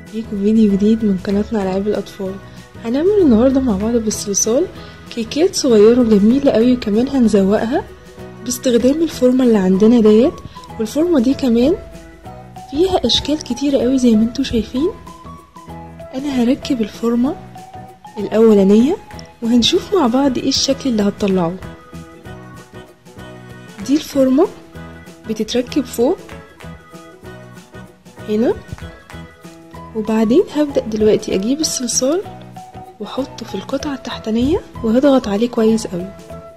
بيكم فيديو جديد من قناتنا ألعاب الأطفال هنعمل النهاردة مع بعض بالصلصال كيكات صغيرة جميلة قوي وكمان هنزوقها باستخدام الفورمة اللي عندنا ديت والفورمة دي كمان فيها أشكال كتيرة قوي زي ما انتوا شايفين أنا هركب الفورمة الأولانية وهنشوف مع بعض ايه الشكل اللي هتطلعه دي الفورمة بتتركب فوق هنا وبعدين هبدأ دلوقتي أجيب الصلصال وأحطه في القطعة التحتانية وهضغط عليه كويس قوي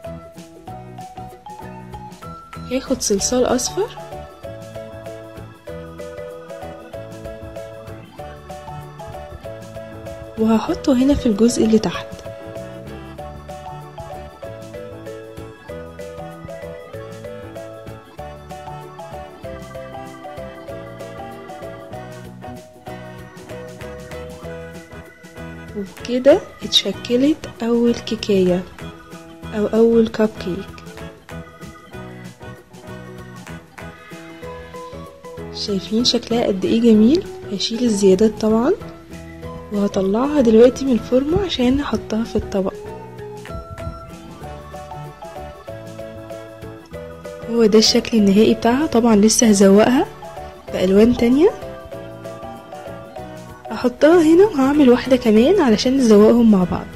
هاخد صلصال أصفر وهحطه هنا في الجزء اللي تحت وبكده اتشكلت أول كيكاية أو أول كب كيك شايفين شكلها قد ايه جميل هشيل الزيادات طبعا وهطلعها دلوقتي من الفورمة عشان نحطها في الطبق هو ده الشكل النهائي بتاعها طبعا لسه هزوقها بألوان تانية هحطها هنا وهعمل واحدة كمان علشان نزوقهم مع بعض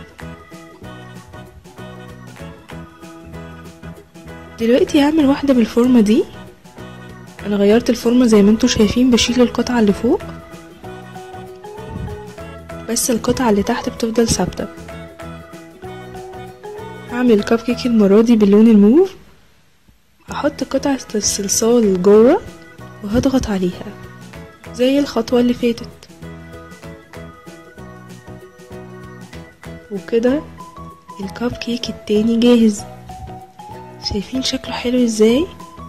دلوقتي هعمل واحدة بالفورمة دي انا غيرت الفورمة زي ما انتوا شايفين بشيل القطعة اللي فوق بس القطعة اللي تحت بتفضل ثابتة هعمل الكب كيك المرة دي باللون الموف هحط قطعة الصلصال جوه وهضغط عليها زي الخطوة اللي فاتت وكده الكب كيك التاني جاهز شايفين شكله حلو ازاي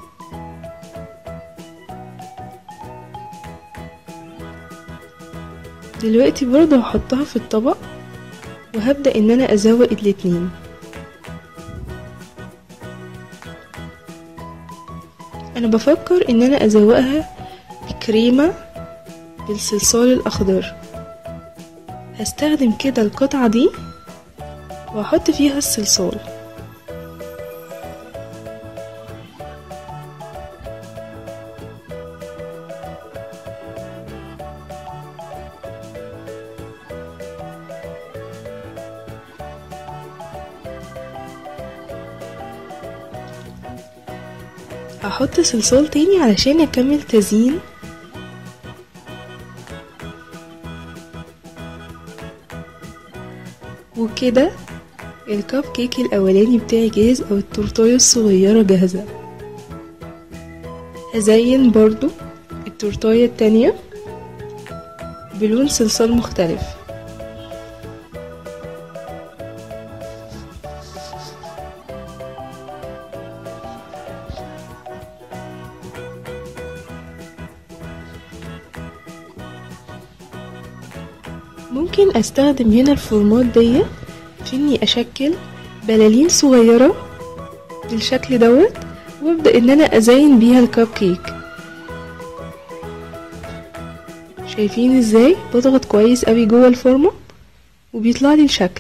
دلوقتي برضه هحطها في الطبق وهبدأ ان انا ازوق الاتنين انا بفكر ان انا ازوقها بكريمة بالصلصال الاخضر هستخدم كده القطعة دي واحط فيها الصلصال هحط صلصال تاني علشان اكمل تزيين وكده الكب كيك الاولاني بتاعي جاهز او التورتايه الصغيره جاهزه هزين برضو التورتايه التانية بلون صلصال مختلف ممكن استخدم هنا الفورمات دي في اني اشكل بلالين صغيرة بالشكل دوت وابدأ ان انا ازين بيها الكب كيك شايفين ازاي بضغط كويس قوي جوه الفورمة وبيطلع لي الشكل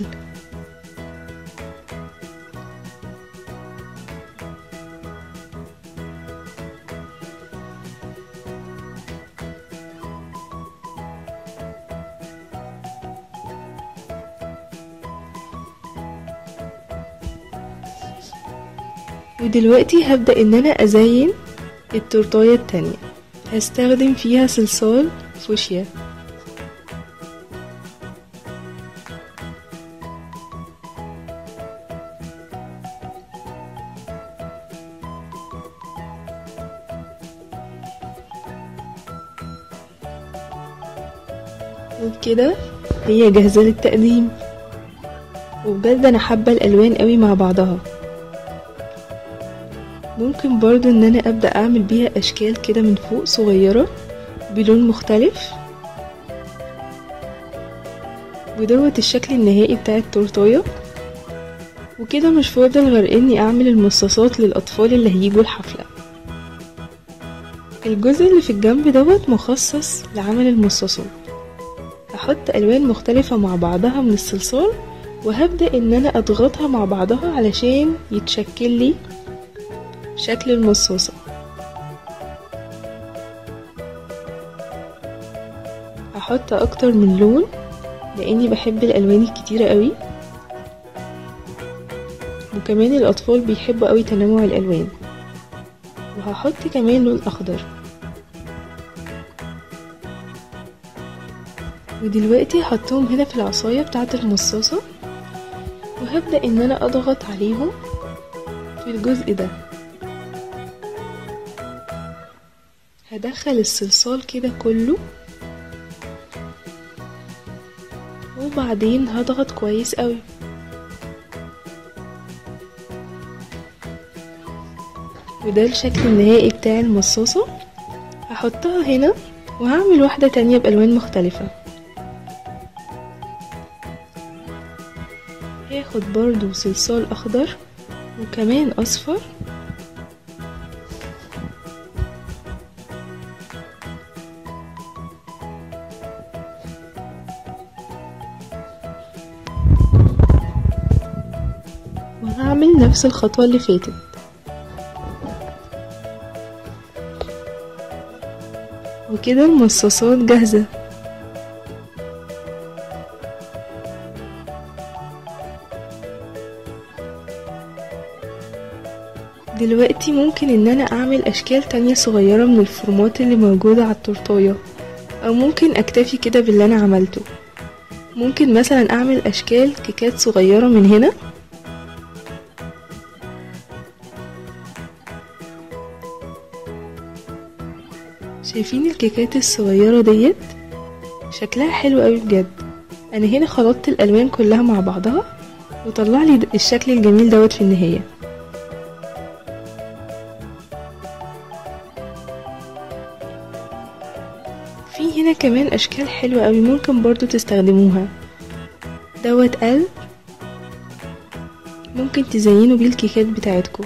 ودلوقتي هبدأ ان انا ازين التورتاية التانية هستخدم فيها صلصال فوشيا وبكده هي جاهزة للتقديم وبجد انا حابة الالوان قوي مع بعضها ممكن برضو ان انا ابدأ اعمل بيها اشكال كده من فوق صغيرة بلون مختلف ودوت الشكل النهائي بتاع التورتاية وكده مش فاضل غير اني اعمل المصاصات للاطفال اللي هيجوا الحفلة الجزء اللي في الجنب دوت مخصص لعمل المصاصات هحط الوان مختلفة مع بعضها من الصلصال وهبدأ ان انا اضغطها مع بعضها علشان يتشكل لي شكل المصاصة هحط اكتر من لون لاني بحب الالوان الكتيرة قوي وكمان الاطفال بيحبوا قوي تنوع الالوان وهحط كمان لون اخضر ودلوقتي هحطهم هنا في العصاية بتاعة المصاصة وهبدأ ان انا اضغط عليهم في الجزء ده هدخل الصلصال كده كله وبعدين هضغط كويس قوي وده الشكل النهائي بتاع المصاصة هحطها هنا وهعمل واحدة تانية بألوان مختلفة هاخد برضو صلصال أخضر وكمان أصفر وهعمل نفس الخطوة اللي فاتت وكده المصاصات جاهزة دلوقتي ممكن ان انا اعمل اشكال تانية صغيرة من الفورمات اللي موجودة على التورتاية او ممكن اكتفي كده باللي انا عملته ممكن مثلا اعمل اشكال كيكات صغيرة من هنا شايفين الكيكات الصغيرة ديت شكلها حلو قوي بجد انا هنا خلطت الالوان كلها مع بعضها وطلع لي الشكل الجميل دوت في النهايه في هنا كمان اشكال حلوة قوي ممكن برضو تستخدموها دوت قلب ممكن تزينوا بيه الكيكات بتاعتكم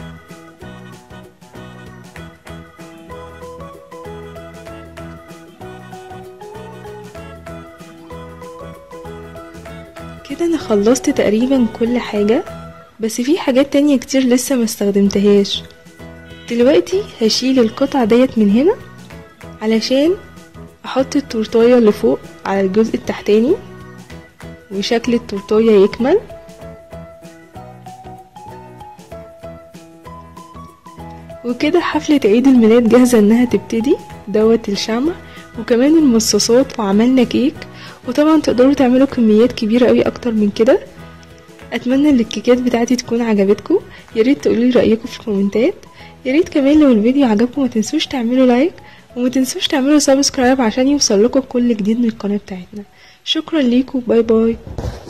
كده انا خلصت تقريبا كل حاجة بس في حاجات تانية كتير لسه ما استخدمتهاش دلوقتي هشيل القطعة ديت من هنا علشان احط التورتايه اللي فوق على الجزء التحتاني وشكل التورتايه يكمل وكده حفلة عيد الميلاد جاهزة انها تبتدي دوت الشمع وكمان المصاصات وعملنا كيك وطبعا تقدروا تعملوا كميات كبيرة قوي اكتر من كده اتمنى ان الكيكات بتاعتي تكون عجبتكم ياريت تقولي رأيكم في الكومنتات ياريت كمان لو الفيديو عجبكم متنسوش تعملوا لايك وما تنسوش تعملوا سبسكرايب عشان يوصل لكم كل جديد من القناة بتاعتنا شكرا ليكم باي باي